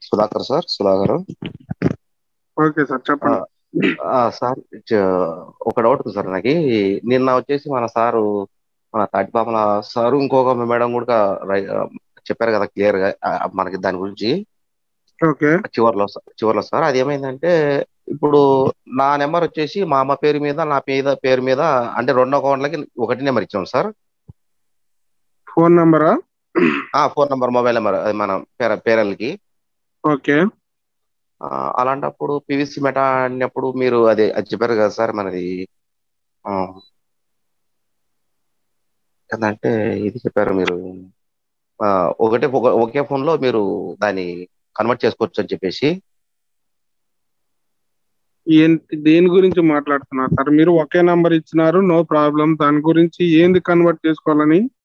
Sudhakar sir Sudhakar okay sir చెప్పండి ఆ, sir చ- ఒక డౌట్ ఉంది సార్ నాకు నిన్న వచ్చేసి మన సారు మన తాటిపాపల సారు ఇంకొక మేడం కూడా రై- చెప్పారు కదా క్లియర్ గా ఆ, మనకి దాని గురించి ఓకే చివర్లో చివర్లో సార్ అది ఏమైందంటే ఇప్పుడు నా నెంబర్ వచ్చేసి మా అమ్మ పేరు మీద నా పేద పేరు మీద అంటే రెండు అకౌంట్లకి ఒకటి నెంబర్ ఇచ్చాం సార్ ఫోన్ నంబరా ఆ ఫోన్ నెంబర్ మొబైల్ నెంబర్ అది మన పేర పేరెంట్కి ఓకే ఆ, అలాంటప్పుడు పివిసి మెటా అన్నప్పుడు మీరు అది అది చెప్పారు కదా సార్ మనది ఆ, ఏంటంటే ఇది చెప్పారు మీరు ఆ, ఒకటే ఒక- ఒకే ఫోన్ లో మీరు దాన్ని కన్వర్ట్ చేసుకోవచ్చు అని చెప్పేసి ఏంటి దేని గురించి మాట్లాడుతున్నారు సార్ మీరు ఒకే నంబర్ ఇచ్చినారు నో ప్రాబ్లం దాని గురించి ఏంది కన్వర్ట్ చేసుకోవాలని